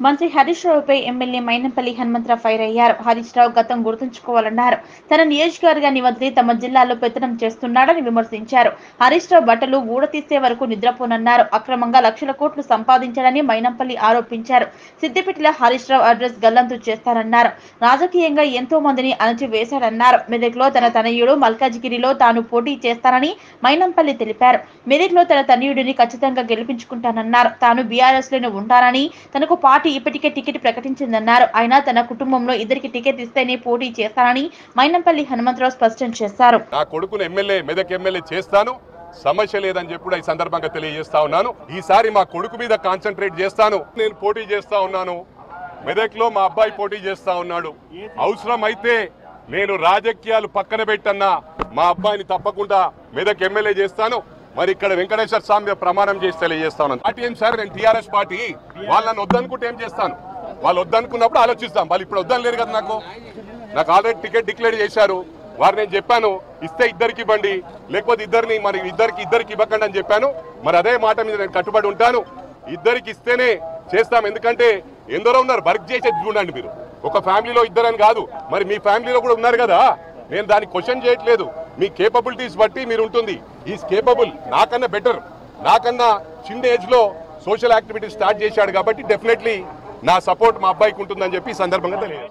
మంత్రి హరీష్ రావుపై MLA Mynampally Hanumantha Rao fire Harish రావు గతం గుర్తుంచుకోవాలన్నారు తన నియోజకవర్గాన్ని వదిలి తమ జిల్లాలో పెత్తనం చేస్తున్నాడని విమర్శించారు హరీష్ రావు బట్టలు ఊడతీసే వరకు నిద్రపోనన్నారు అక్రమంగా లక్షల కోట్లు సంపాదించాడని మైనంపల్లి ఆరోపించారు సిద్దిపేటలో హరీష్ రావు అడ్రస్ గల్లంతు చేస్తారన్నారు రాజకీయంగా ఎంతో మందిని అణచివేశాడన్నారు మెదక్లో తన తనయుడు మల్కాజిగిరిలో తాను పోటీ చేస్తానని మైనంపల్లి తెలిపారు మెదక్లో తన తనయుడిని ఖచ్చితంగా గెలిపించుకుంటానన్నారు తాను బీఆర్ఎస్ లోనే ఉంటానని తనకు పార్టీ ఇప్పటికే టికెట్ ప్రకటించిందన్నారు అయినా తన కుటుంబంలో ఇద్దరికి టికెట్ ఇస్తేనే పోటీ చేస్తానని మైనంపల్లి హనుమంతరావు స్పష్టం చేశారు నా కొడుకును ఎమ్మెల్యే మెదక్ ఎమ్మెల్యే చేస్తాను సమస్య లేదని చెప్పి కూడా ఈ సందర్భంగా తెలియజేస్తా ఉన్నాను ఈసారి మా కొడుకు మీద కాన్సన్ట్రేట్ చేస్తాను నేను పోటీ చేస్తా ఉన్నాను మెదక్ లో మా అబ్బాయి పోటీ చేస్తా ఉన్నాడు అవసరం అయితే నేను రాజకీయాలు పక్కన పెట్టన్నా మా అబ్బాయిని తప్పకుండా మెదక్ ఎమ్మెల్యే చేస్తాను మరి ఇక్కడ వెంకటేశ్వర స్వామి మీద ప్రమాణం చేసి తెలియజేస్తా ఉన్నాను పార్టీ ఏం సార్ నేను టీఆర్ఎస్ పార్టీ వాళ్ళని వద్దనుకుంటే ఏం చేస్తాను వాళ్ళు వద్దనుకున్నప్పుడు ఆలోచిస్తాం వాళ్ళు ఇప్పుడు వద్దని లేరు కదా నాకు నాకు ఆల్రెడీ టికెట్ డిక్లేర్ చేశారు వారు నేను చెప్పాను ఇస్తే ఇద్దరికి ఇవ్వండి లేకపోతే ఇద్దరిని మరి ఇద్దరికి ఇద్దరికి ఇవ్వకండి అని చెప్పాను మరి అదే మాట మీద నేను కట్టుబడి ఉంటాను ఇద్దరికి ఇస్తేనే చేస్తాం ఎందుకంటే ఎందరో ఉన్నారు వర్క్ చేసేది చూడండి మీరు ఒక ఫ్యామిలీలో ఇద్దరని కాదు మరి మీ ఫ్యామిలీలో కూడా ఉన్నారు కదా నేను దాన్ని క్వశ్చన్ చేయట్లేదు మీ కేపబిలిటీస్ బట్టి మీరు ఉంటుంది ఈజ్ కేపబుల్ నాకన్నా బెటర్ నాకన్నా చిన్న ఏజ్ లో సోషల్ యాక్టివిటీ స్టార్ట్ చేశాడు కాబట్టి డెఫినెట్లీ నా సపోర్ట్ మా అబ్బాయికి ఉంటుందని చెప్పి ఈ సందర్భంగా తెలియదు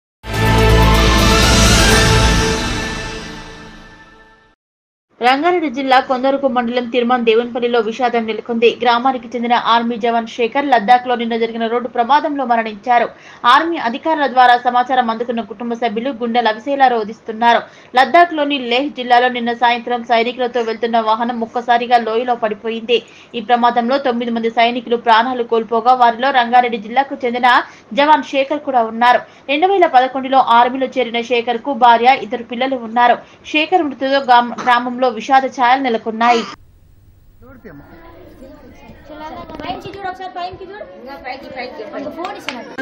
రంగారెడ్డి జిల్లా కొందరుకు మండలం తిరుమన్ దేవునిపల్లిలో విషాదం నెలకొంది గ్రామానికి చెందిన ఆర్మీ జవాన్ శేఖర్ లద్దాఖ్ లో నిన్న జరిగిన రోడ్డు ప్రమాదంలో మరణించారు ఆర్మీ అధికారుల ద్వారా సమాచారం అందుకున్న కుటుంబ సభ్యులు గుండెలు అవిసేలా రోధిస్తున్నారు లద్దాఖ్ లోని లేహ్ జిల్లాలో నిన్న సాయంత్రం సైనికులతో వెళ్తున్న వాహనం ఒక్కసారిగా లోయలో పడిపోయింది ఈ ప్రమాదంలో తొమ్మిది మంది సైనికులు ప్రాణాలు కోల్పోగా వారిలో రంగారెడ్డి జిల్లాకు చెందిన జవాన్ శేఖర్ కూడా ఉన్నారు రెండు వేల పదకొండులో ఆర్మీలో చేరిన శేఖర్ కు భార్య ఇద్దరు పిల్లలు ఉన్నారు శేఖర్ మృతితో గ్రామ- గ్రామంలో విషాద ఛాయలు నెలకొన్నాయి పైకి చూడు ఒకసారి పైకి చూడు ఇంకా పైకి పైకి పైకి ఫోన్ ఇచ్చినట్టు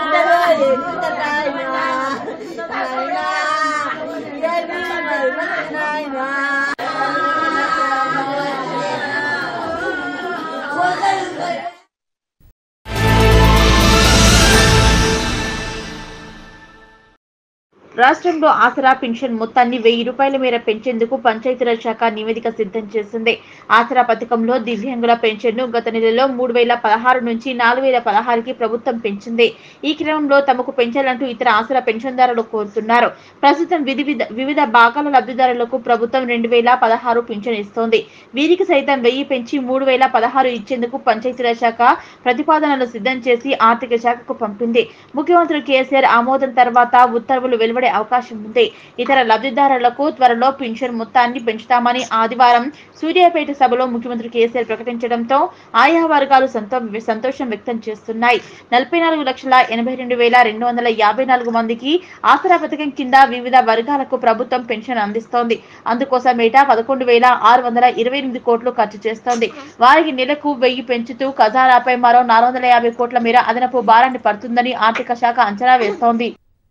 రాష్ట్రంలో ఆసరా పెన్షన్ మొత్తాన్ని వెయ్యి రూపాయల మేర పెంచేందుకు పంచాయతీరాజ్ శాఖ నివేదిక సిద్ధం చేసింది ఆసరా పథకంలో దివ్యాంగుల పెన్షన్ను గత నెలలో మూడు వేల పదహారు నుంచి నాలుగు వేల పదహారుకి ప్రభుత్వం పెంచింది ఈ క్రమంలో తమకు పెంచాలంటూ ఇతర ఆసరా పెన్షన్దారులు కోరుతున్నారు ప్రస్తుతం విధి విధ- వివిధ భాగాల లబ్ధిదారులకు ప్రభుత్వం రెండు వేల పదహారు పింఛన్ ఇస్తోంది వీరికి సైతం వెయ్యి పెంచి మూడు వేల పదహారు ఇచ్చేందుకు పంచాయతీరాజ్ శాఖ ప్రతిపాదనలు సిద్ధం చేసి ఆర్థిక శాఖకు పంపింది ముఖ్యమంత్రి కేసీఆర్ ఆమోదం తర్వాత ఉత్తర్వులు వెలువడే అవకాశం ఉంది ఇతర లబ్ధిదారులకు త్వరలో పింఛన్ మొత్తాన్ని పెంచుతామని ఆదివారం సూర్యాపేట సభలో ముఖ్యమంత్రి కేసీఆర్ ప్రకటించడంతో ఆయా వర్గాలు సంతో సంతోషం వ్యక్తం చేస్తున్నాయి నలభై నాలుగు లక్షల ఎనభై రెండు వేల రెండు వందల యాభై నాలుగు మందికి ఆసరా పథకం కింద వివిధ వర్గాలకు ప్రభుత్వం పెన్షన్ అందిస్తోంది అందుకోసం ఏటా పదకొండు వేల ఆరు వందల ఇరవై ఎనిమిది కోట్లు ఖర్చు చేస్తోంది వారికి నెలకు వెయ్యి పెంచుతూ ఖజానాపై మరో నాలుగు వందల యాభై కోట్ల మేర అదనపు భారాన్ని పడుతుందని ఆర్థిక శాఖ అంచనా వేస్తోంది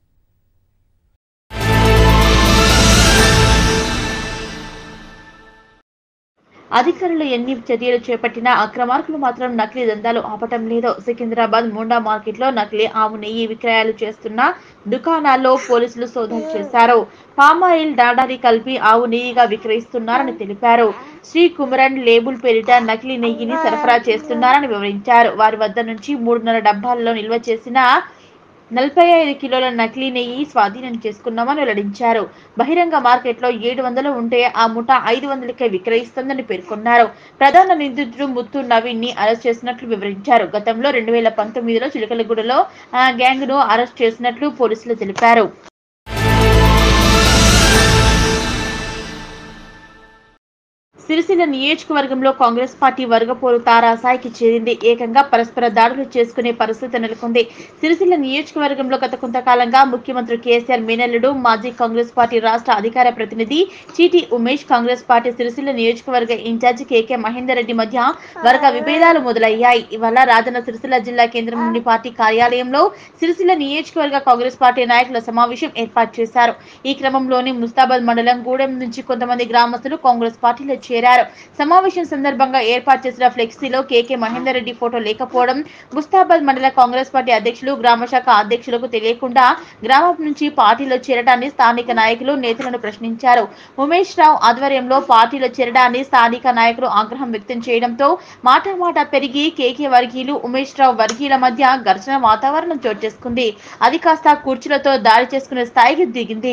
అధికారులు ఎన్ని చర్యలు చేపట్టినా అక్రమార్కులు మాత్రం నకిలీ దందాలు ఆపటం లేదు సికింద్రాబాద్ ముండా మార్కెట్లో నకిలీ ఆవు నెయ్యి విక్రయాలు చేస్తున్న దుకాణాల్లో పోలీసులు సోదాలు చేశారు పామాయిల్ డాడారి కలిపి ఆవు నెయ్యిగా విక్రయిస్తున్నారని తెలిపారు శ్రీ కుమరన్ లేబుల్ పేరిట నకిలీ నెయ్యిని సరఫరా చేస్తున్నారని వివరించారు వారి వద్ద నుంచి మూడున్నర డబ్బాల్లో నిల్వ చేసిన నలభై ఐదు కిలోల నకిలీ నెయ్యి స్వాధీనం చేసుకున్నామని వెల్లడించారు బహిరంగ మార్కెట్లో ఏడు వందలు ఉంటే ఆ ముఠ ఐదు వందలకే విక్రయిస్తుందని పేర్కొన్నారు ప్రధాన నిందితుడు ముత్తు నవీన్ ని అరెస్ట్ చేసినట్లు వివరించారు గతంలో రెండు వేల పంతొమ్మిదిలో చిలకలగూడలో ఆ గ్యాంగ్ ను అరెస్ట్ చేసినట్లు పోలీసులు తెలిపారు సిరిసిల్ల నియోజకవర్గంలో కాంగ్రెస్ పార్టీ వర్గపోరు తారాసాయికి చేరింది ఏకంగా పరస్పర దాడులు చేసుకునే పరిస్థితి నెలకొంది సిరిసిల్ల నియోజకవర్గంలో గత కొంతకాలంగా ముఖ్యమంత్రి కేసీఆర్ మేనల్లుడు మాజీ కాంగ్రెస్ పార్టీ రాష్ట్ర అధికార ప్రతినిధి చీటి ఉమేష్ కాంగ్రెస్ పార్టీ సిరిసిల్ల నియోజకవర్గ ఇన్ఛార్జి కేకే మహేందర్ రెడ్డి మధ్య వర్గ విభేదాలు మొదలయ్యాయి ఇవాళ రాజన్న సిరిసిల్ల జిల్లా కేంద్రంలోని పార్టీ కార్యాలయంలో సిరిసిల్ల నియోజకవర్గ కాంగ్రెస్ పార్టీ నాయకుల సమావేశం ఏర్పాటు చేశారు ఈ క్రమంలోనే ముస్తాబాద్ మండలం గూడెం నుంచి కొంతమంది గ్రామస్తులు కాంగ్రెస్ పార్టీలో చేరారు చేరారు సమావేశం సందర్భంగా ఏర్పాటు చేసిన ఫ్లెక్సీలో కేకే మహేందర్ రెడ్డి ఫోటో లేకపోవడం ముస్తాబాద్ మండల కాంగ్రెస్ పార్టీ అధ్యక్షులు గ్రామ శాఖ అధ్యక్షులకు తెలియకుండా గ్రామం నుంచి పార్టీలో చేరడాన్ని స్థానిక నాయకులు నేతలను ప్రశ్నించారు ఉమేష్ రావు ఆధ్వర్యంలో పార్టీలో చేరడాన్ని స్థానిక నాయకులు ఆగ్రహం వ్యక్తం చేయడంతో మాటామాట పెరిగి కేకే వర్గీయులు ఉమేష్ రావు వర్గీయుల మధ్య ఘర్షణ వాతావరణం చోటు చేసుకుంది అది కాస్త కుర్చీలతో దాడి చేసుకునే స్థాయికి దిగింది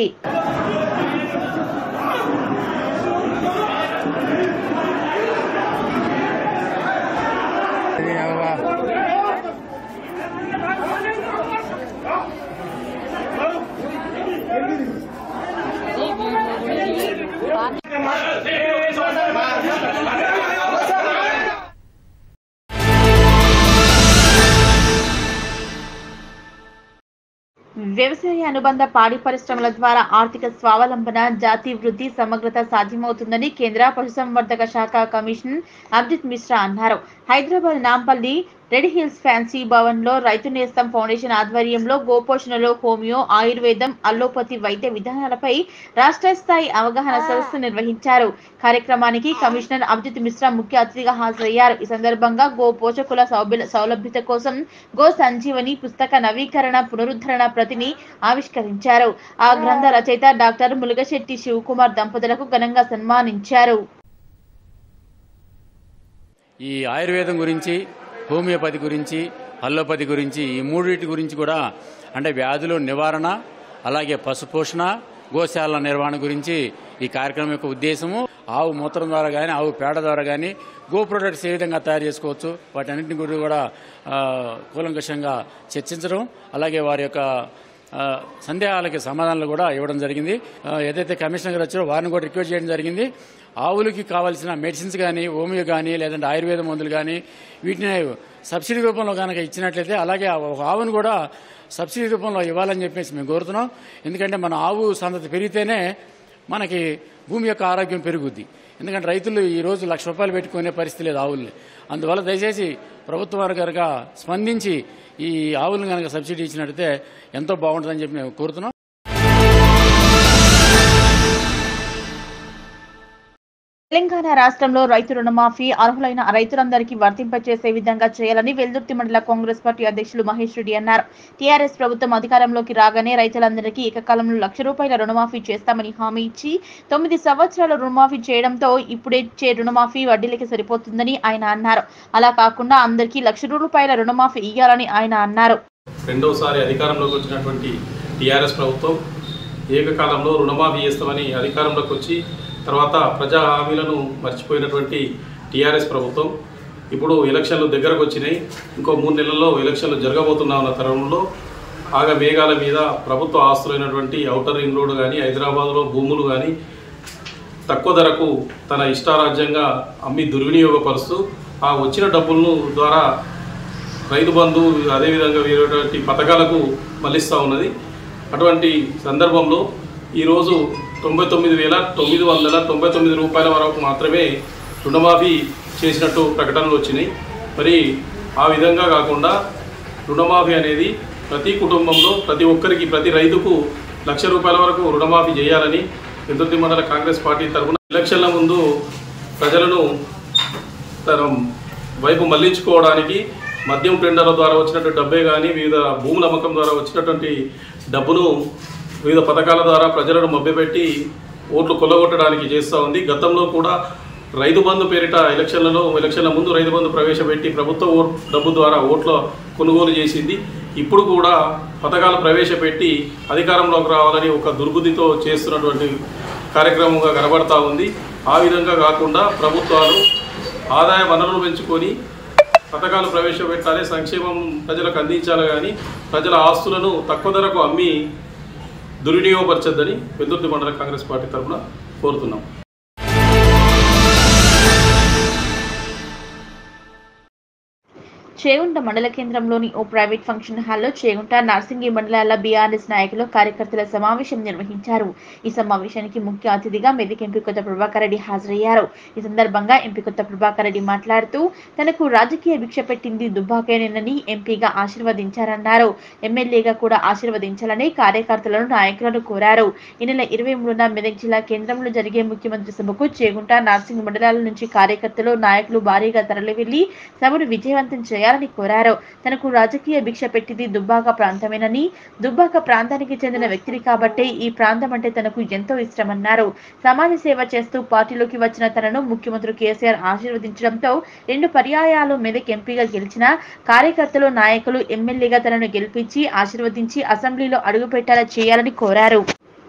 వ్యవసాయ అనుబంధ పాడి పరిశ్రమల ద్వారా ఆర్థిక స్వావలంబన జాతి వృద్ధి సమగ్రత సాధ్యమవుతుందని కేంద్ర పశుసంవర్ధక శాఖ కమిషన్ అభిజిత్ మిశ్రా అన్నారు హైదరాబాద్ నాంపల్లి రెడ్ హిల్స్ ఫ్యాన్సీ భవన్ లో రైతు నేస్తం ఫౌండేషన్ ఆధ్వర్యంలో గోపోషణలో హోమియో ఆయుర్వేదం అల్లోపతి వైద్య విధానాలపై రాష్ట్ర స్థాయి అవగాహన సదస్సు నిర్వహించారు కార్యక్రమానికి కమిషనర్ అభిజిత్ మిశ్రా ముఖ్య అతిథిగా హాజరయ్యారు ఈ సందర్భంగా గో పోషకుల సౌబి- సౌలభ్యత కోసం గో సంజీవని పుస్తక నవీకరణ పునరుద్ధరణ ప్రతిని ఆవిష్కరించారు ఆ గ్రంథ రచయిత డాక్టర్ ములుగశెట్టి శివకుమార్ దంపతులకు ఘనంగా సన్మానించారు ఈ ఆయుర్వేదం గురించి హోమియోపతి గురించి అల్లోపతి గురించి ఈ మూడింటి గురించి కూడా అంటే వ్యాధుల నివారణ అలాగే పశుపోషణ గోశాల నిర్వహణ గురించి ఈ కార్యక్రమం యొక్క ఉద్దేశము ఆవు మూత్రం ద్వారా కానీ ఆవు పేడ ద్వారా కానీ గో ప్రొడక్ట్స్ ఏ విధంగా తయారు చేసుకోవచ్చు వాటన్నింటిని గురించి కూడా ఆ, కూలంకషంగా చర్చించడం అలాగే వారి యొక్క ఆ, సందేహాలకి సమాధానాలు కూడా ఇవ్వడం జరిగింది ఆ, ఏదైతే కమిషనర్ గారు వచ్చారో వారిని కూడా రిక్వెస్ట్ చేయడం జరిగింది ఆవులకి కావాల్సిన మెడిసిన్స్ కానీ హోమియో కానీ లేదంటే ఆయుర్వేద మందులు కానీ వీటిని సబ్సిడీ రూపంలో కనుక ఇచ్చినట్లయితే అలాగే ఆ ఒక ఆవును కూడా సబ్సిడీ రూపంలో ఇవ్వాలని చెప్పేసి మేము కోరుతున్నాం ఎందుకంటే మన ఆవు సంతతి పెరిగితేనే మనకి భూమి యొక్క ఆరోగ్యం పెరుగుద్ది ఎందుకంటే రైతులు ఈ రోజు లక్ష రూపాయలు పెట్టుకునే పరిస్థితి లేదు ఆవుల్ని అందువల్ల దయచేసి ప్రభుత్వం వారు కనుక స్పందించి ఈ ఆవులను కనుక సబ్సిడీ ఇచ్చినట్టయితే ఎంతో బాగుంటుందని చెప్పి మేము కోరుతున్నాం తెలంగాణ రాష్ట్రంలో రైతు రుణమాఫీ అర్హులైన రైతులందరికీ వర్తింపచేసే విధంగా చేయాలని వెల్దుర్తి మండల కాంగ్రెస్ పార్టీ అధ్యక్షులు మహేష్ రెడ్డి అన్నారు టీఆర్ఎస్ ప్రభుత్వం అధికారంలోకి రాగానే రైతులందరికీ ఏకకాలంలో లక్ష రూపాయల రుణమాఫీ చేస్తామని హామీ ఇచ్చి తొమ్మిది సంవత్సరాల రుణమాఫీ చేయడంతో ఇప్పుడిచ్చే రుణమాఫీ వడ్డీలకి సరిపోతుందని ఆయన అన్నారు అలా కాకుండా అందరికీ లక్ష రూపాయల రుణమాఫీ ఇయ్యాలని ఆయన అన్నారు రెండోసారి అధికారంలోకి వచ్చినటువంటి టీఆర్ఎస్ ప్రభుత్వం ఏకకాలంలో రుణమాఫీ చేస్తామని అధికారంలోకి వచ్చి తర్వాత ప్రజా హామీలను మర్చిపోయినటువంటి టీఆర్ఎస్ ప్రభుత్వం ఇప్పుడు ఎలక్షన్లు దగ్గరకు వచ్చినాయి ఇంకో మూడు నెలల్లో ఎలక్షన్లు జరగబోతున్నా ఉన్న తరుణంలో ఆగ మేఘాల మీద ప్రభుత్వ ఆస్తులైనటువంటి ఔటర్ రింగ్ రోడ్డు కానీ హైదరాబాద్లో భూములు కానీ తక్కువ ధరకు తన ఇష్టారాజ్యంగా అమ్మి దుర్వినియోగపరుస్తూ ఆ వచ్చిన డబ్బులను ద్వారా రైతు బంధు అదేవిధంగా వేరేటువంటి పథకాలకు మళ్ళిస్తూ ఉన్నది అటువంటి సందర్భంలో ఈరోజు తొంభై తొమ్మిది వేల తొమ్మిది వందల తొంభై తొమ్మిది రూపాయల వరకు మాత్రమే రుణమాఫీ చేసినట్టు ప్రకటనలు వచ్చినాయి మరి ఆ విధంగా కాకుండా రుణమాఫీ అనేది ప్రతి కుటుంబంలో ప్రతి ఒక్కరికి ప్రతి రైతుకు లక్ష రూపాయల వరకు రుణమాఫీ చేయాలని పెద్దుర్తి మండల కాంగ్రెస్ పార్టీ తరఫున ఎలక్షన్ల ముందు ప్రజలను తన వైపు మళ్లించుకోవడానికి మద్యం టెండర్ల ద్వారా వచ్చినటువంటి డబ్బే కానీ వివిధ భూముల అమ్మకం ద్వారా వచ్చినటువంటి డబ్బును వివిధ పథకాల ద్వారా ప్రజలను మభ్యపెట్టి ఓట్లు కొల్లగొట్టడానికి చేస్తూ ఉంది గతంలో కూడా రైతు బంధు పేరిట ఎలక్షన్లలో ఎలక్షన్ల ముందు రైతు బంధు ప్రవేశపెట్టి ప్రభుత్వ ఓట్ డబ్బు ద్వారా ఓట్ల కొనుగోలు చేసింది ఇప్పుడు కూడా పథకాలు ప్రవేశపెట్టి అధికారంలోకి రావాలని ఒక దుర్బుద్ధితో చేస్తున్నటువంటి కార్యక్రమంగా కనబడతా ఉంది ఆ విధంగా కాకుండా ప్రభుత్వాలు ఆదాయ వనరులు పెంచుకొని పథకాలు ప్రవేశపెట్టాలి సంక్షేమం ప్రజలకు అందించాలి కానీ ప్రజల ఆస్తులను తక్కువ ధరకు అమ్మి దుర్వినియోగపరచొద్దని పెద్దుర్తి మండల కాంగ్రెస్ పార్టీ తరఫున కోరుతున్నాం చేగుంట మండల కేంద్రంలోని ఓ ప్రైవేట్ ఫంక్షన్ హాల్లో చేగుంట నార్సింగి మండలాల బీఆర్ఎస్ నాయకులు కార్యకర్తల సమావేశం నిర్వహించారు ఈ సమావేశానికి ముఖ్య అతిథిగా మెదక్ ఎంపీ కొత్త ప్రభాకర్ రెడ్డి హాజరయ్యారు ఈ సందర్భంగా ఎంపీ కొత్త ప్రభాకర్ రెడ్డి మాట్లాడుతూ తనకు రాజకీయ భిక్ష పెట్టింది దుబ్బాకేనేనని ఎంపీగా ఆశీర్వదించారన్నారు ఎమ్మెల్యేగా కూడా ఆశీర్వదించాలని కార్యకర్తలను నాయకులను కోరారు ఈ నెల ఇరవై మూడున మెదక్ జిల్లా కేంద్రంలో జరిగే ముఖ్యమంత్రి సభకు చేగుంట నార్సింగ్ మండలాల నుంచి కార్యకర్తలు నాయకులు భారీగా తరలివెళ్లి సభను విజయవంతం చేయాలని కోరారు తనకు రాజకీయ భిక్ష పెట్టింది దుబ్బాక ప్రాంతమేనని దుబ్బాక ప్రాంతానికి చెందిన వ్యక్తిని కాబట్టే ఈ ప్రాంతం అంటే తనకు ఎంతో ఇష్టమన్నారు సమాజ సేవ చేస్తూ పార్టీలోకి వచ్చిన తనను ముఖ్యమంత్రి కేసీఆర్ ఆశీర్వదించడంతో రెండు పర్యాయాలు మెదక్ ఎంపీగా గెలిచిన కార్యకర్తలు నాయకులు ఎమ్మెల్యేగా తనను గెలిపించి ఆశీర్వదించి అసెంబ్లీలో అడుగుపెట్టేలా చేయాలని కోరారు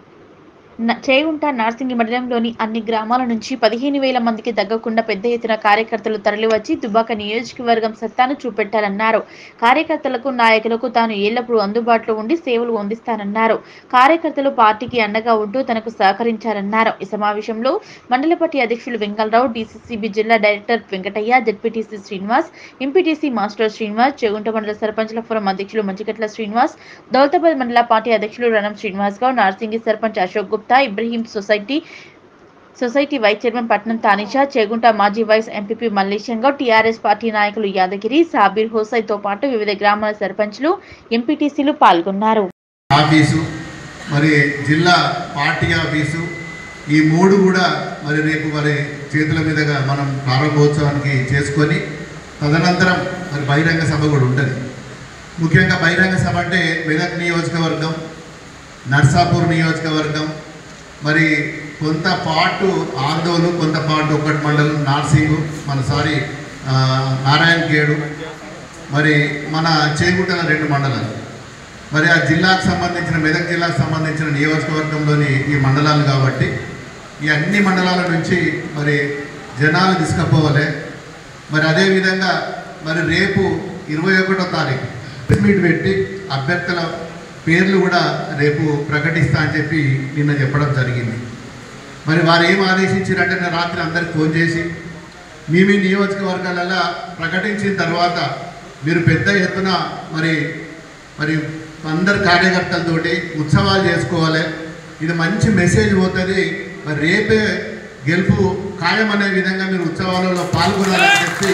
న- చేగుంట నార్సింగి మండలంలోని అన్ని గ్రామాల నుంచి పదిహేను వేల మందికి తగ్గకుండా పెద్ద ఎత్తున కార్యకర్తలు తరలివచ్చి దుబ్బాక నియోజకవర్గం సత్తాను చూపెట్టారన్నారు కార్యకర్తలకు నాయకులకు తాను ఎల్లప్పుడూ అందుబాటులో ఉండి సేవలు అందిస్తానన్నారు కార్యకర్తలు పార్టీకి అండగా ఉంటూ తనకు సహకరించారన్నారు ఈ సమావేశంలో మండల పార్టీ అధ్యక్షులు వెంగళరావు డీసీసీబీ జిల్లా director Venkataiah ZPTC Srinivas MPTC master Srinivas Chegunta మండల సర్పంచ్ల ఫోరం అధ్యక్షులు మంచికట్ల శ్రీనివాస్ దౌలతాబాద్ మండల పార్టీ అధ్యక్షులు Ranam Srinivas Goud Narsingi sarpanch Ashok Gupta Ibrahim society society vice chairman Patnam Tanisha Chegunta మాజీ vice MPP Mallesham Goud TRS party నాయకులు యాదగిరి సాబీర్ హోసైతో పాటు వివిధ గ్రామాల సర్పంచ్లు ఎంపీటీసీలు పాల్గొన్నారు ఆఫీసు మరి జిల్లా పార్టీ ఆఫీసు ఈ మూడు కూడా మరి రేపు మరి చేతుల మీదుగా మనం ప్రారంభోత్సవానికి చేసుకొని తదనంతరం మరి బహిరంగ సభ కూడా ఉంటుంది ముఖ్యంగా బహిరంగ సభ అంటే మెదక్ నియోజకవర్గం నర్సాపూర్ నియోజకవర్గం మరి కొంత పాటు ఆందోళన కొంత పాటు ఒకటి మండలం నార్సింగు మన సారీ ఆ, నారాయణ గేడు మరి మన చేగుంటల రెండు మండలాలు మరి ఆ జిల్లాకు సంబంధించిన మెదక్ జిల్లాకు సంబంధించిన నియోజకవర్గంలోని ఈ మండలాలు కాబట్టి ఈ అన్ని మండలాల నుంచి మరి జనాలు తీసుకుపోవాలి మరి అదేవిధంగా మరి రేపు ఇరవై ఒకటో తారీఖు ప్రెస్ మీట్ పెట్టి అభ్యర్థుల పేర్లు కూడా రేపు ప్రకటిస్తా అని చెప్పి నిన్న చెప్పడం జరిగింది మరి వారు ఏం ఆదేశించారంటే నేను రాత్రి అందరికి ఫోన్ చేసి మీ మీ నియోజకవర్గాలలో ప్రకటించిన తర్వాత మీరు పెద్ద ఎత్తున మరి మరి అందరు కార్యకర్తలతోటి ఉత్సవాలు చేసుకోవాలి ఇది మంచి మెసేజ్ పోతుంది మరి రేపే గెలుపు ఖాయం అనే విధంగా మీరు ఉత్సవాలలో పాల్గొనాలని చెప్పి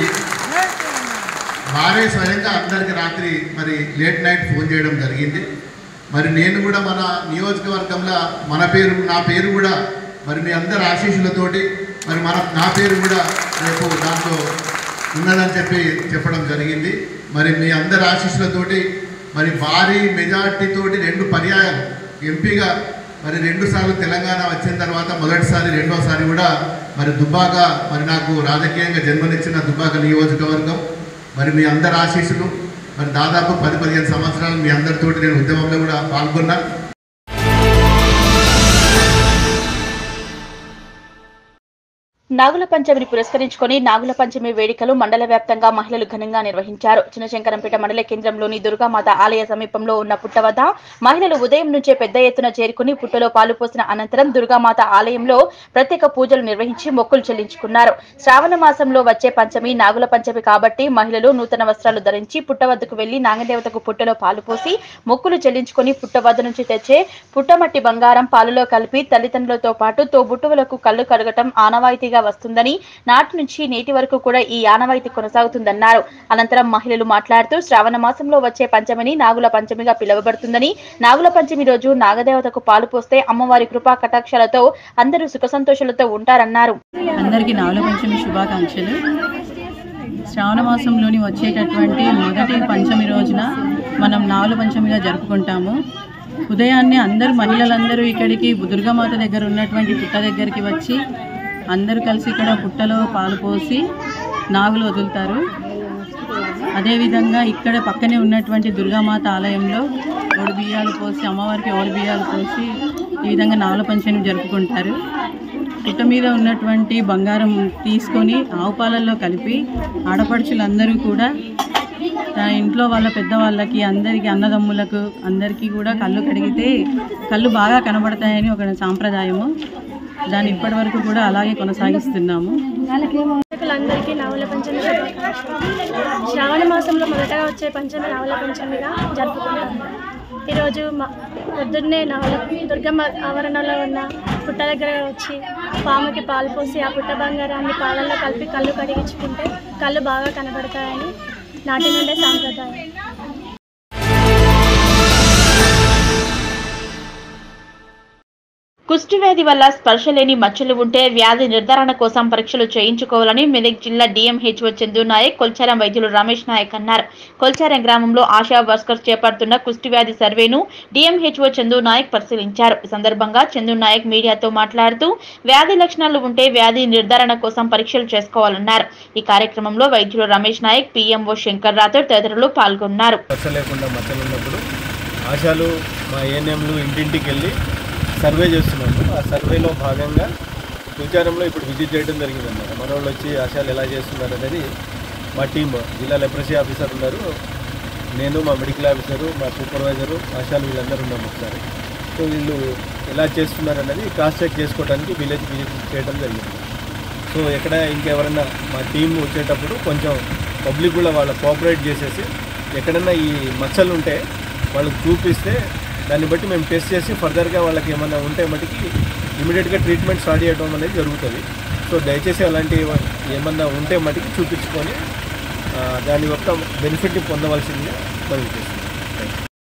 వారే స్వయంగా అందరికి రాత్రి మరి లేట్ నైట్ ఫోన్ చేయడం జరిగింది మరి నేను కూడా మన నియోజకవర్గంలో మన పేరు నా పేరు కూడా మరి మీ అందరి ఆశీస్సులతోటి మరి మన నా పేరు కూడా రేపు దాంట్లో ఉన్నదని చెప్పి చెప్పడం జరిగింది మరి మీ అందరి ఆశీస్సులతోటి మరి భారీ మెజార్టీతోటి రెండు పర్యాయాలు ఎంపీగా మరి రెండు సార్లు తెలంగాణ వచ్చిన తర్వాత మొదటిసారి రెండోసారి కూడా మరి దుబ్బాక మరి నాకు రాజకీయంగా జన్మనిచ్చిన దుబ్బాక నియోజకవర్గం మరి మీ అందరి ఆశీస్సులు మరి దాదాపు పది పదిహేను సంవత్సరాలు మీ అందరితోటి నేను ఉద్యమంలో కూడా పాల్గొన్నా నాగుల పంచమిని పురస్కరించుకొని నాగుల పంచమి వేడుకలు మండల వ్యాప్తంగా మహిళలు ఘనంగా నిర్వహించారు చిన్నశంకరంపేట మండల కేంద్రంలోని దుర్గామాత ఆలయ సమీపంలో ఉన్న పుట్ట వద్ద మహిళలు ఉదయం నుంచే పెద్ద ఎత్తున చేరుకుని పుట్టలో పాలు పోసిన అనంతరం దుర్గామాత ఆలయంలో ప్రత్యేక పూజలు నిర్వహించి మొక్కులు చెల్లించుకున్నారు శ్రావణ మాసంలో వచ్చే పంచమి నాగుల పంచమి కాబట్టి మహిళలు నూతన వస్త్రాలు ధరించి పుట్ట వద్దకు వెళ్లి నాగదేవతకు పుట్టలో పాలు పోసి మొక్కులు చెల్లించుకొని పుట్ట వద్ద నుంచి తెచ్చే పుట్టమట్టి బంగారం పాలలో కలిపి తల్లిదండ్రులతో పాటు తోబుట్టువులకు కళ్ళు కడగటం ఆనవాయితీగా వస్తుందని నాటి నుంచి నేటి వరకు కూడా ఈ ఆనవాయితీ కొనసాగుతుందన్నారు అనంతరం మహిళలు మాట్లాడుతూ శ్రావణ మాసంలో వచ్చే పంచమిని నాగుల పంచమిగా పిలువబడుతుందని నాగుల పంచమి రోజు నాగదేవతకు పాలు పోస్తే అమ్మవారి కృపా కటాక్షాలతో అందరూ సుఖ సంతోషాలతో ఉంటారన్నారు అందరికీ నావల పంచమి శుభాకాంక్షలు శ్రావణ మాసంలోని వచ్చేటటువంటి మొదటి పంచమి రోజున మనం నావల పంచమిగా జరుపుకుంటాము ఉదయాన్నే అందరూ మహిళలందరూ ఇక్కడికి దుర్గామాత దగ్గర ఉన్నటువంటి పుట్ట దగ్గరికి వచ్చి అందరూ కలిసి ఇక్కడ పుట్టలో పాలు పోసి నాగులు వదులుతారు అదేవిధంగా ఇక్కడ పక్కనే ఉన్నటువంటి దుర్గామాత ఆలయంలో ఓడి బియ్యాలు పోసి అమ్మవారికి ఓడి బియ్యాలు పోసి ఈ విధంగా నావల పంచమి జరుపుకుంటారు పుట్ట మీద ఉన్నటువంటి బంగారం తీసుకొని ఆవు పాలల్లో కలిపి ఆడపడుచులందరూ కూడా తన ఇంట్లో వాళ్ళ పెద్దవాళ్ళకి అందరికీ అన్నదమ్ములకు అందరికీ కూడా కళ్ళు కడిగితే కళ్ళు బాగా కనబడతాయని ఒక సాంప్రదాయము దాన్ని ఇప్పటి వరకు కూడా అలాగే కొనసాగిస్తున్నాము ప్రేక్షకులందరికీ నవల పంచమి శుభాకాంక్షలు శ్రావణ మాసంలో మొదటగా వచ్చే పంచమి నవల పంచమిగా జరుపుకుంటాము ఈరోజు మా పొద్దున్నే నవల దుర్గమ్మ ఆవరణలో ఉన్న పుట్ట దగ్గర వచ్చి పాముకి పాలు పోసి ఆ పుట్ట బంగారాన్ని పాలల్లో కలిపి కళ్ళు కడిగించుకుంటే కళ్ళు బాగా కనబడతాయని నాటి నుండే సాంప్రదాయం కుష్టి వ్యాధి వల్ల స్పర్శ లేని మచ్చలు ఉంటే వ్యాధి నిర్ధారణ కోసం పరీక్షలు చేయించుకోవాలని మెదక్ జిల్లా డిఎంహెచ్ఓ చందు నాయక్ కొల్చారం వైద్యులు రమేష్ నాయక్ అన్నారు కొల్చారం గ్రామంలో ఆశా వర్కర్స్ చేపడుతున్న కుష్టి వ్యాధి సర్వేను డిఎంహెచ్ఓ చందు నాయక్ పరిశీలించారు ఈ సందర్భంగా చందు నాయక్ మీడియాతో మాట్లాడుతూ వ్యాధి లక్షణాలు ఉంటే వ్యాధి నిర్ధారణ కోసం పరీక్షలు చేసుకోవాలన్నారు ఈ కార్యక్రమంలో వైద్యులు రమేష్ నాయక్ పిఎంఓ శంకర్ రాథోడ్ తదితరులు పాల్గొన్నారు మచ్చ లేకుండా మచ్చలు ఉన్నప్పుడు ఆశాలు మా ఏఎన్ఎంలు ఇంటింటికి వెళ్ళి సర్వే చేస్తున్నాము ఆ సర్వేలో భాగంగా విచారంలో ఇప్పుడు విజిట్ చేయడం జరిగిందన్నమాట మన వాళ్ళు వచ్చి ఆశాలు ఎలా చేస్తున్నారు అనేది మా టీం జిల్లా లెప్రసీ ఆఫీసర్ ఉన్నారు నేను మా మెడికల్ ఆఫీసరు మా సూపర్వైజరు ఆశాలు వీళ్ళందరూ ఉన్నాము ఒకసారి సో వీళ్ళు ఎలా చేస్తున్నారు అనేది క్రాస్ చెక్ చేసుకోవడానికి విలేజ్ విజిట్ చేయడం జరిగింది సో ఎక్కడ ఇంకెవరైనా మా టీం వచ్చేటప్పుడు కొంచెం పబ్లిక్ కూడా వాళ్ళ కోఆపరేట్ చేసేసి ఎక్కడన్నా ఈ మచ్చలు ఉంటే వాళ్ళకి చూపిస్తే దాన్ని బట్టి మేము టెస్ట్ చేసి ఫర్దర్గా వాళ్ళకి ఏమైనా ఉంటే మటుకి ఇమీడియట్గా ట్రీట్మెంట్ స్టార్ట్ చేయడం అనేది జరుగుతుంది సో దయచేసి అలాంటి ఏమన్నా ఉంటే మటుకి చూపించుకొని ఆ, దాని యొక్క బెనిఫిట్ని పొందవలసిందిగా మనం చేస్తున్నాం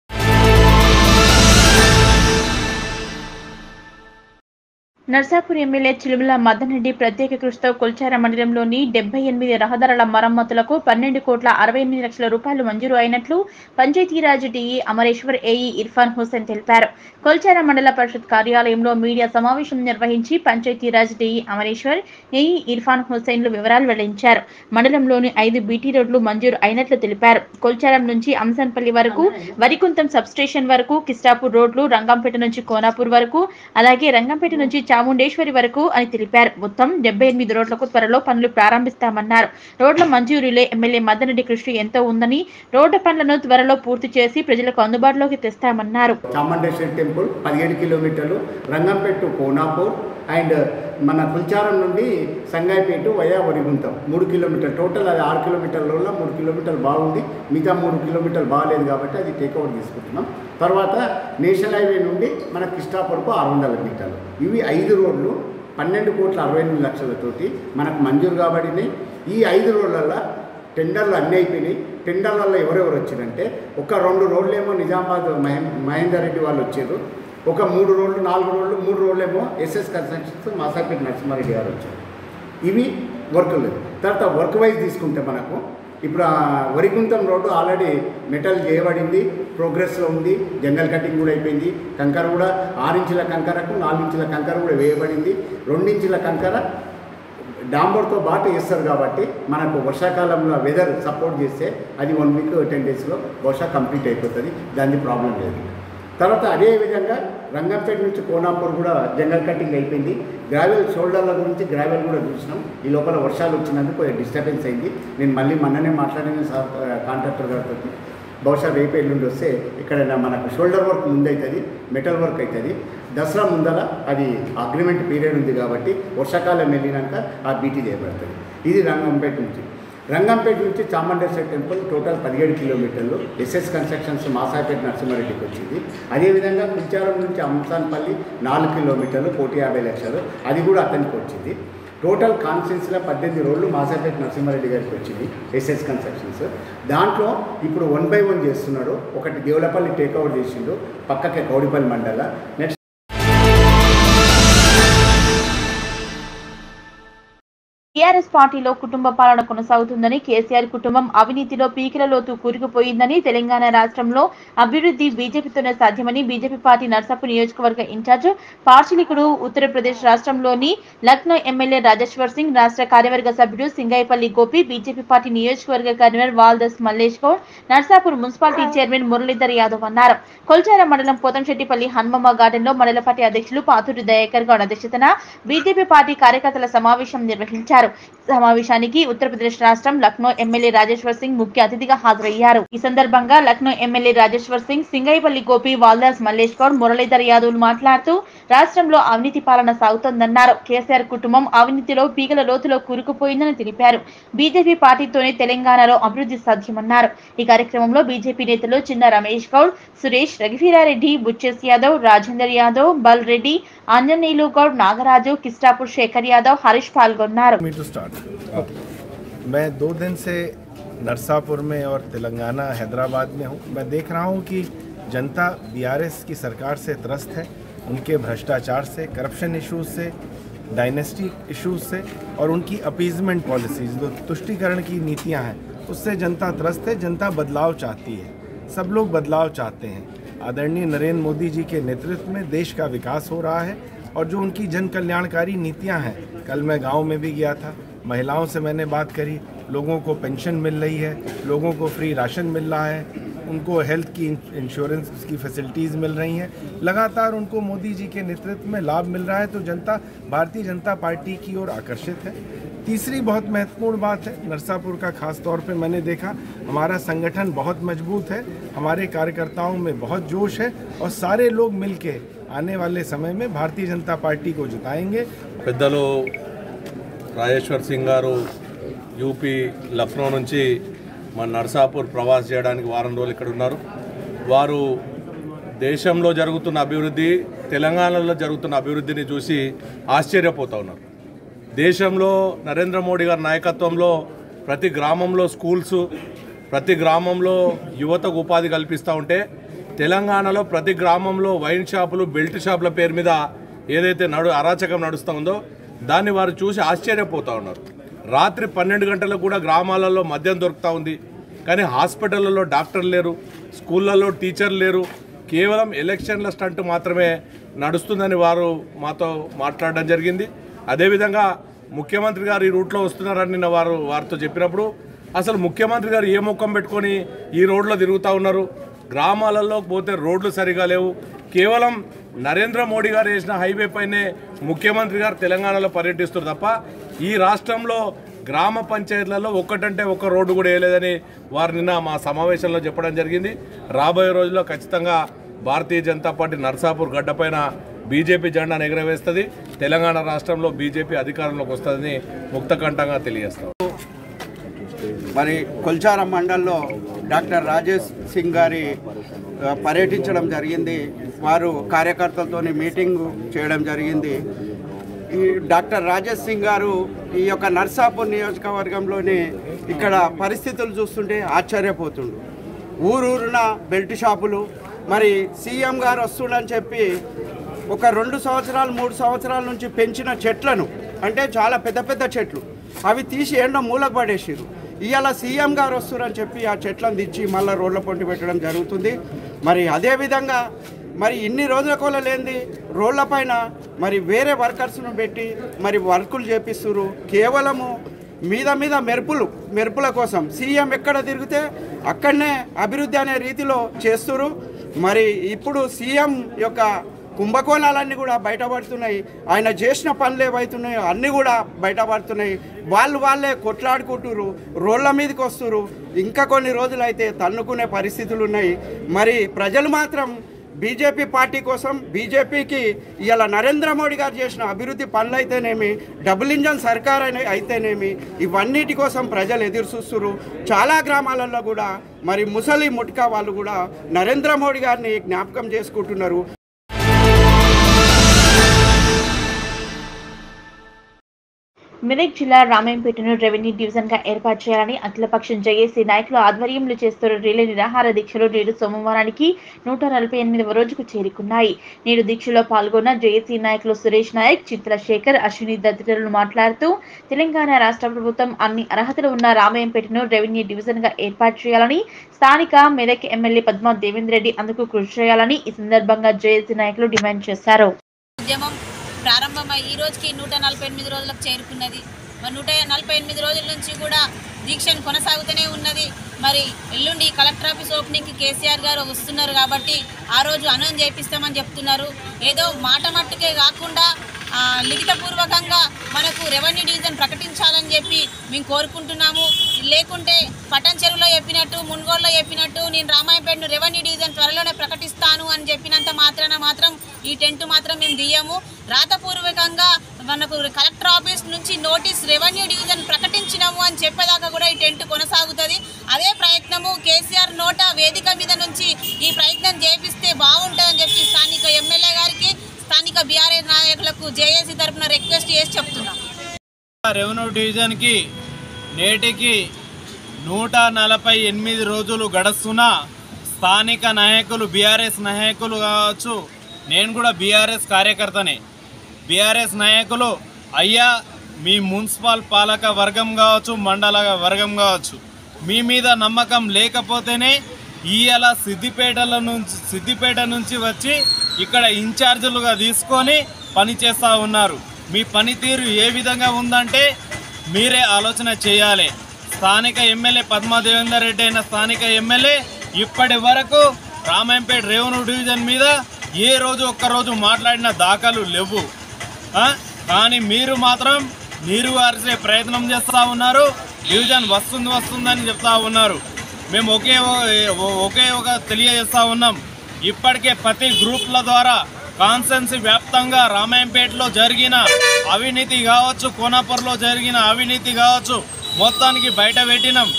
నర్సాపూర్ ఎమ్మెల్యే చిలుముల మదన్ రెడ్డి ప్రత్యేక కృషితో కొల్చార మండలంలోని డెబ్బై ఎనిమిది రహదారుల మరమ్మతులకు పన్నెండు కోట్ల అరవై ఎనిమిది లక్షల రూపాయలు మంజూరు అయినట్లు పంచాయతీరాజ్ డిఈ అమరేశ్వర్ ఏఈ ఇర్ఫాన్ హుసేన్ తెలిపారు కొల్చార మండల పరిషత్ కార్యాలయంలో మీడియా సమావేశం నిర్వహించి పంచాయతీరాజ్ డిఈ అమరేశ్వర్ ఏఈ ఇర్ఫాన్ హుసేన్లు వివరాలు వెల్లడించారు మండలంలోని ఐదు బీటీ రోడ్లు మంజూరు అయినట్లు తెలిపారు కొల్చారం నుంచి అంసన్పల్లి వరకు వరికుంతం సబ్స్టేషన్ వరకు కిస్టాపూర్ రోడ్లు రంగంపేట నుంచి కోనాపూర్ వరకు అలాగే రంగంపేట నుంచి చాముండేశ్వరి వరకు అని తెలిపారు మొత్తం డెబ్బై ఎనిమిది రోడ్లకు త్వరలో పనులు ప్రారంభిస్తామన్నారు రోడ్ల మంజూరీలో ఎమ్మెల్యే మదనరెడ్డి కృషి ఎంతో ఉందని రోడ్డు పనులను త్వరలో పూర్తి చేసి ప్రజలకు అందుబాటులోకి తెస్తామన్నారు చాముండేశ్వరి టెంపుల్ పదిహేడు కిలోమీటర్లు రంగంపేట కోనాపూర్ అండ్ మన కుల్చారం నుండి సంగాయిపేట వయా వరిగుంతం మూడు కిలోమీటర్ టోటల్ అది ఆరు కిలోమీటర్లలో మూడు కిలోమీటర్లు బాగుంది మిగతా మూడు కిలోమీటర్లు బాగాలేదు కాబట్టి అది టేక్ ఓవర్ తీసుకుంటున్నాం తర్వాత నేషనల్ హైవే నుండి మన కిష్టాపూర్కు ఆరు వందల మీటర్లు ఇవి ఐదు రోడ్లు పన్నెండు కోట్ల అరవై ఎనిమిది లక్షలతోటి మనకు మంజూరు కాబడినాయి ఈ ఐదు రోడ్లలో టెండర్లు అన్నీ అయిపోయినాయి టెండర్లలో ఎవరెవరు వచ్చారంటే ఒక రెండు రోడ్లేమో నిజామాబాద్ మహే మహేందర్ రెడ్డి వాళ్ళు వచ్చారు ఒక మూడు రోడ్లు నాలుగు రోడ్లు మూడు రోడ్లేమో ఎస్ఎస్ కన్స్ట్రక్షన్స్ మాసాపేట నరసింహారెడ్డి గారు వచ్చారు ఇవి వర్కులు తర్వాత వర్క్ వైజ్ తీసుకుంటే మనకు ఇప్పుడు ఆ వరికుంతం రోడ్డు ఆల్రెడీ మెటల్ చేయబడింది ప్రోగ్రెస్లో ఉంది జనరల్ కటింగ్ కూడా అయిపోయింది కంకర కూడా ఆరించుల కంకరకు నాలుగించుల కంకర కూడా వేయబడింది రెండించుల కంకర డాంబర్తో పాటు వేస్తారు కాబట్టి మనకు వర్షాకాలంలో వెదర్ సపోర్ట్ చేస్తే అది వన్ వీక్ టెన్ డేస్లో బహుశా కంప్లీట్ అయిపోతుంది దానికి ప్రాబ్లం లేదు తర్వాత అదే విధంగా రంగంపేట నుంచి కోనాపూర్ కూడా జంగల్ కటింగ్ అయిపోయింది గ్రావెల్ షోల్డర్ల గురించి గ్రావెల్ కూడా చూసినాం ఈ లోపల వర్షాలు వచ్చినందుకు కొంచెం డిస్టర్బెన్స్ అయింది నేను మళ్ళీ మొన్ననే మాట్లాడిన సార్ కాంట్రాక్టర్ గారితో బహుశా రేపు ఎల్లుండి వస్తే ఇక్కడ మనకు షోల్డర్ వర్క్ ముందు అవుతుంది మెటల్ వర్క్ అవుతుంది దసరా ముందర అది అగ్రిమెంట్ పీరియడ్ ఉంది కాబట్టి వర్షాకాలం వెళ్ళినాక ఆ బీటీ చేయబడుతుంది ఇది రంగంపేట నుంచి రంగంపేట నుంచి చాముండేశ్వరి టెంపుల్ టోటల్ పదిహేడు కిలోమీటర్లు ఎస్ఎస్ కన్స్ట్రక్షన్స్ మాసాపేట నరసింహారెడ్డికి వచ్చింది అదేవిధంగా కుల్చారం నుంచి అంసాన్పల్లి నాలుగు కిలోమీటర్లు కోటి యాభై లక్షలు అది కూడా అతనికి వచ్చింది టోటల్ కాన్స్టిట్యున్సీలో పద్దెనిమిది రోజులు మాసాపేట నరసింహారెడ్డి గారికి వచ్చింది ఎస్ఎస్ కన్స్ట్రక్షన్స్ దాంట్లో ఇప్పుడు వన్ బై వన్ చేస్తున్నాడు ఒకటి దేవులపల్లి టేక్ ఓవర్ చేసిండు పక్కకే కౌడిపల్లి మండల నెక్స్ట్ టీఆర్ఎస్ పార్టీలో కుటుంబ పాలన కొనసాగుతుందని కేసీఆర్ కుటుంబం అవినీతిలో పీకిల లోతు కూరుకుపోయిందని తెలంగాణ రాష్ట్రంలో అభివృద్ధి బీజేపీతోనే సాధ్యమని బీజేపీ పార్టీ నర్సాపూర్ నియోజకవర్గ ఇన్ఛార్జ్ పార్షిలికుడు ఉత్తరప్రదేశ్ రాష్ట్రంలోని లక్నో ఎమ్మెల్యే రాజేశ్వర్ సింగ్ రాష్ట్ర కార్యవర్గ సభ్యుడు సింగాయిపల్లి గోపి బీజేపీ పార్టీ నియోజకవర్గ convener Valdas Mallesh Goud Narsapur municipality chairman Muralidhar Yadav అన్నారు కొల్చార మండలం పోతంశెట్టిపల్లి హన్మమ్మ గార్డెన్ లో మండల పార్టీ అధ్యక్షులు పాతూరి దయాకర్ గౌడ్ అధ్యక్షతన బీజేపీ పార్టీ కార్యకర్తల సమావేశం నిర్వహించారు అన్నారు సమావేశానికి ఉత్తరప్రదేశ్ రాష్ట్రం లక్నో ఎమ్మెల్యే రాజేశ్వర్ సింగ్ ముఖ్య అతిథిగా హాజరయ్యారు ఈ సందర్భంగా లక్నో ఎమ్మెల్యే రాజేశ్వర్ సింగ్ సింగైపల్లి గోపి వాల్దాస్ మల్లేష్ గౌడ్ మురళీధర్ యాదవ్ మాట్లాడుతూ రాష్ట్రంలో అవినీతి పాలన సాగుతోందన్నారు కేసీఆర్ కుటుంబం అవినీతిలో పీగల లోతులో కూరుకుపోయిందని తెలిపారు బీజేపీ పార్టీతోనే తెలంగాణలో అభివృద్ధి సాధ్యమన్నారు ఈ కార్యక్రమంలో బీజేపీ నేతలు చిన్న రమేష్ గౌడ్ సురేష్ రఘువీరారెడ్డి బుచ్చెస్ యాదవ్ రాజేందర్ యాదవ్ బల్ రెడ్డి ఆంజనేయులు గౌడ్ నాగరాజు కిస్టాపూర్ శేఖర్ యాదవ్ హరీష్ పాల్గొన్నారు मी टू स्टार्ट मैं दो दिन से नरसापुर में और तेलंगाना हैदराबाद में हूँ मैं देख रहा हूँ कि जनता बीआरएस की सरकार से त्रस्त है उनके भ्रष्टाचार से करप्शन इश्यूज से डायनेस्टी इश्यूज से और उनकी अपीजमेंट पॉलिसीज जो तुष्टिकरण की नीतियाँ हैं उससे जनता त्रस्त है जनता बदलाव चाहती है सब लोग बदलाव चाहते हैं आदरणीय नरेंद्र मोदी जी के नेतृत्व में देश का विकास हो रहा है और जो उनकी जन कल्याणकारी नीतियां हैं कल मैं गांव में भी गया था महिलाओं से मैंने बात करी लोगों को पेंशन मिल रही है लोगों को फ्री राशन मिल रहा है उनको हेल्थ की इंश्योरेंस की फैसिलिटीज़ मिल रही हैं लगातार उनको मोदी जी के नेतृत्व में लाभ मिल रहा है तो जनता भारतीय जनता पार्टी की ओर आकर्षित है तीसरी बहुत महत्वपूर्ण बात है नरसापुर का खास तौर पे मैंने देखा हमारा संगठन बहुत मजबूत है हमारे कार्यकर्ताओं में बहुत जोश है और सारे लोग मिलके आने वाले समय में भारतीय जनता पार्टी को जिताएंगे పెద్దలు రాజేశ్వర్ సింగ్ గారు యూపీ లక్నో నుంచి మన నర్సాపూర్ ప్రవాస్ చేయడానికి వారం రోజులు ఇక్కడ ఉన్నారు వారు దేశంలో జరుగుతున్న అభివృద్ధి తెలంగాణలో జరుగుతున్న అభివృద్ధిని చూసి ఆశ్చర్యపోతూ ఉన్నారు దేశంలో నరేంద్ర మోడీ గారి నాయకత్వంలో ప్రతి గ్రామంలో స్కూల్స్ ప్రతి గ్రామంలో యువతకు ఉపాధి కల్పిస్తూ ఉంటే తెలంగాణలో ప్రతి గ్రామంలో వైన్ షాపులు బెల్ట్ షాపుల పేరు మీద ఏదైతే నడు అరాచకం నడుస్తూ ఉందో దాన్ని వారు చూసి ఆశ్చర్యపోతూ ఉన్నారు రాత్రి పన్నెండు గంటలకు కూడా గ్రామాలలో మద్యం దొరుకుతూ ఉంది కానీ హాస్పిటళ్ళలో డాక్టర్లు లేరు స్కూళ్ళల్లో టీచర్లు లేరు కేవలం ఎలక్షన్ల స్టంట్ మాత్రమే నడుస్తుందని వారు మాతో మాట్లాడడం జరిగింది అదేవిధంగా ముఖ్యమంత్రి గారు ఈ రూట్లో వస్తున్నారని నిన్న వారు వారితో చెప్పినప్పుడు అసలు ముఖ్యమంత్రి గారు ఏ ముఖం పెట్టుకొని ఈ రోడ్లో తిరుగుతూ ఉన్నారు గ్రామాలలో పోతే రోడ్లు సరిగా లేవు కేవలం నరేంద్ర మోడీ గారు వేసిన హైవే పైనే ముఖ్యమంత్రి గారు తెలంగాణలో పర్యటిస్తారు తప్ప ఈ రాష్ట్రంలో గ్రామ పంచాయతీలలో ఒక్కటంటే ఒక్క రోడ్డు కూడా వేయలేదని వారు నిన్న మా సమావేశంలో చెప్పడం జరిగింది రాబోయే రోజుల్లో ఖచ్చితంగా భారతీయ జనతా పార్టీ నర్సాపూర్ గడ్డపైన బీజేపీ జెండాను ఎగరవేస్తుంది తెలంగాణ రాష్ట్రంలో బీజేపీ అధికారంలోకి వస్తుందని ముక్తకంఠంగా తెలియజేస్తాం మరి కొల్చారం మండల్లో డాక్టర్ రాజేష్ సింగ్ గారి ఆ, పర్యటించడం జరిగింది వారు కార్యకర్తలతో మీటింగ్ చేయడం జరిగింది ఈ డాక్టర్ రాజేష్ సింగ్ గారు ఈ యొక్క నర్సాపూర్ నియోజకవర్గంలోని ఇక్కడ పరిస్థితులు చూస్తుంటే ఆశ్చర్యపోతుండు ఊరూరున బెల్ట్ షాపులు మరి సీఎం గారు వస్తుండని చెప్పి ఒక రెండు సంవత్సరాలు మూడు సంవత్సరాల నుంచి పెంచిన చెట్లను అంటే చాలా పెద్ద పెద్ద చెట్లు అవి తీసి ఎండ మూలకు పడేసారు ఇవాళ సీఎం గారు వస్తున్నారని చెప్పి ఆ చెట్లను తెచ్చి మళ్ళీ రోడ్ల పొంటి పెట్టడం జరుగుతుంది మరి అదేవిధంగా మరి ఇన్ని రోజుల కోల లేనిది రోడ్ల పైన మరి వేరే వర్కర్స్ను పెట్టి మరి వర్కులు చేపిస్తున్నారు కేవలము మీద మీద మెరుపులు మెరుపుల కోసం సీఎం ఎక్కడ తిరిగితే అక్కడనే అభివృద్ధి అనే రీతిలో చేస్తున్నారు మరి ఇప్పుడు సీఎం యొక్క కుంభకోణాలన్నీ కూడా బయటపడుతున్నాయి ఆయన చేసిన పనులు ఏవైతున్నాయో అన్నీ కూడా బయటపడుతున్నాయి వాళ్ళు వాళ్ళే కొట్లాడుకుంటున్నారు రోడ్ల మీదకి వస్తున్నారు ఇంకా కొన్ని రోజులైతే తన్నుకునే పరిస్థితులు ఉన్నాయి మరి ప్రజలు మాత్రం బీజేపీ పార్టీ కోసం బీజేపీకి ఇలా నరేంద్ర మోడీ గారు చేసిన అభివృద్ధి పనులు అయితేనేమి డబుల్ ఇంజన్ సర్కార్ అయిన- అయితేనేమి ఇవన్నిటి కోసం ప్రజలు ఎదురు చూస్తున్నారు చాలా గ్రామాలలో కూడా మరి ముసలి ముట్కా వాళ్ళు కూడా నరేంద్ర మోడీ గారిని జ్ఞాపకం చేసుకుంటున్నారు మెదక్ జిల్లా రామాయంపేటను రెవెన్యూ డివిజన్ గా ఏర్పాటు చేయాలని అఖిలపక్షం జేఏసీ నాయకులు ఆధ్వర్యంలో చేస్తున్న రిలే నిరాహార దీక్షలు నేడు సోమవారానికి నూట నలభై ఎనిమిదవ రోజుకు చేరుకున్నాయి నేడు దీక్షలో పాల్గొన్న జేఏసీ నాయకులు సురేష్ నాయక్ చిత్ర శేఖర్ అశ్విని తదితరులు మాట్లాడుతూ తెలంగాణ రాష్ట్ర ప్రభుత్వం అన్ని అర్హతలు ఉన్న రామాయంపేటను రెవెన్యూ డివిజన్ గా ఏర్పాటు చేయాలని స్థానిక మెదక్ ఎమ్మెల్యే పద్మా దేవేందర్ రెడ్డి అందుకు కృషి చేయాలని ఈ సందర్భంగా జేఏసీ నాయకులు డిమాండ్ చేశారు ఉద్యమం ప్రారంభమై ఈ రోజుకి నూట నలభై ఎనిమిది రోజులకు చేరుకున్నది మరి నూట నలభై ఎనిమిది రోజుల నుంచి కూడా దీక్షను కొనసాగుతూనే ఉన్నది మరి ఎల్లుండి కలెక్టర్ ఆఫీస్ ఓపెనింగ్కి కేసీఆర్ గారు వస్తున్నారు కాబట్టి ఆ రోజు అనౌన్స్ చేపిస్తామని చెప్తున్నారు ఏదో మాట మట్టుకే కాకుండా ఆ, లిఖితపూర్వకంగా మనకు రెవెన్యూ డివిజన్ ప్రకటించాలని చెప్పి మేము కోరుకుంటున్నాము లేకుంటే పటన్ చెరువులో చెప్పినట్టు మున్గోడులో చెప్పినట్టు నేను రామాయపేటను రెవెన్యూ డివిజన్ త్వరలోనే ప్రకటిస్తాను అని చెప్పినంత మాత్రాన మాత్రం ఈ టెంట్ మాత్రం మేము దియ్యము రాతపూర్వకంగా మనకు కలెక్టర్ ఆఫీస్ నుంచి నోటీస్ రెవెన్యూ డివిజన్ ప్రకటించినాము అని చెప్పేదాకా కూడా ఈ టెంట్ కొనసాగుతుంది అదే ప్రయత్నము కేసీఆర్ నోట వేదిక మీద నుంచి ఈ ప్రయత్నం చేపిస్తే బాగుంటుందని చెప్పి స్థానిక ఎమ్మెల్యే గారికి స్థానిక బీఆర్ఎస్ నాయకులకు జేఏసీ తరఫున రిక్వెస్ట్ చేసి చెప్తున్నాం రెవెన్యూ డివిజన్కి నేటికి నూట నలభై ఎనిమిది రోజులు గడుస్తున్నా స్థానిక నాయకులు బీఆర్ఎస్ నాయకులు కావచ్చు నేను కూడా బీఆర్ఎస్ కార్యకర్తనే బీఆర్ఎస్ నాయకులు అయ్యా మీ మున్సిపల్ పాలక వర్గం కావచ్చు మండల వర్గం కావచ్చు మీ మీద నమ్మకం లేకపోతేనే ఇవాళ సిద్దిపేటల నుంచి సిద్దిపేట నుంచి వచ్చి ఇక్కడ ఇన్ఛార్జీలుగా తీసుకొని పని చేస్తూ ఉన్నారు మీ పనితీరు ఏ విధంగా ఉందంటే మీరే ఆలోచన చేయాలి స్థానిక ఎమ్మెల్యే పద్మాదేవేందర్ రెడ్డి అయిన స్థానిక ఎమ్మెల్యే ఇప్పటి వరకు రామాయంపేట రెవెన్యూ డివిజన్ మీద ఏ రోజు ఒక్కరోజు మాట్లాడిన దాఖలు లేవు ఆ? కానీ మీరు మాత్రం నీరు వారిసే ప్రయత్నం చేస్తూ ఉన్నారు డివిజన్ వస్తుంది వస్తుందని చెప్తా ఉన్నారు మేము ఒకే ఒ- ఒకే ఒక తెలియజేస్తా ఉన్నాం ఇప్పటికే ప్రతి గ్రూప్ల ద్వారా కాన్సెన్సీ వ్యాప్తంగా రామాయంపేటలో జరిగిన అవినీతి కావచ్చు కోనాపూర్లో జరిగిన అవినీతి కావచ్చు మొత్తానికి బయట పెట్టినాం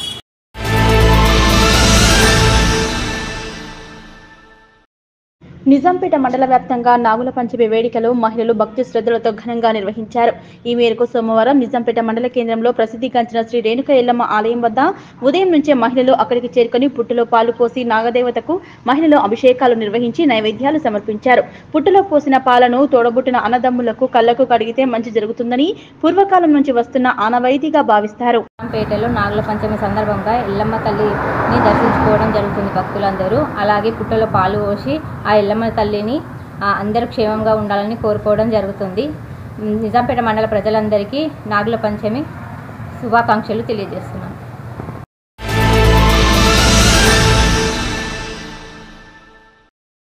నిజాంపేట మండల వ్యాప్తంగా నాగుల పంచమి వేడుకలు మహిళలు భక్తి శ్రద్ధలతో ఘనంగా నిర్వహించారు ఈ మేరకు సోమవారం నిజాంపేట మండల కేంద్రంలో ప్రసిద్ధిగాంచిన శ్రీ రేణుక ఎల్లమ్మ ఆలయం వద్ద ఉదయం నుంచే మహిళలు అక్కడికి చేరుకొని పుట్టులో పాలు పోసి నాగదేవతకు మహిళలు అభిషేకాలు నిర్వహించి నైవేద్యాలు సమర్పించారు పుట్టులో పోసిన పాలను తోడబుట్టిన అన్నదమ్ములకు కళ్ళకు కడిగితే మంచి జరుగుతుందని పూర్వకాలం నుంచి వస్తున్న ఆనవాయితీగా భావిస్తారు పేటలో నాగుల పంచమి సందర్భంగా ఎల్లమ్మ తల్లిని దర్శించుకోవడం జరుగుతుంది భక్తులందరూ అలాగే పుట్టలో పాలు పోసి ఆ ఎల్లమ్మ తల్లిని ఆ, అందరూ క్షేమంగా ఉండాలని కోరుకోవడం జరుగుతుంది నిజాంపేట మండల ప్రజలందరికీ నాగుల పంచమి శుభాకాంక్షలు తెలియజేస్తున్నాను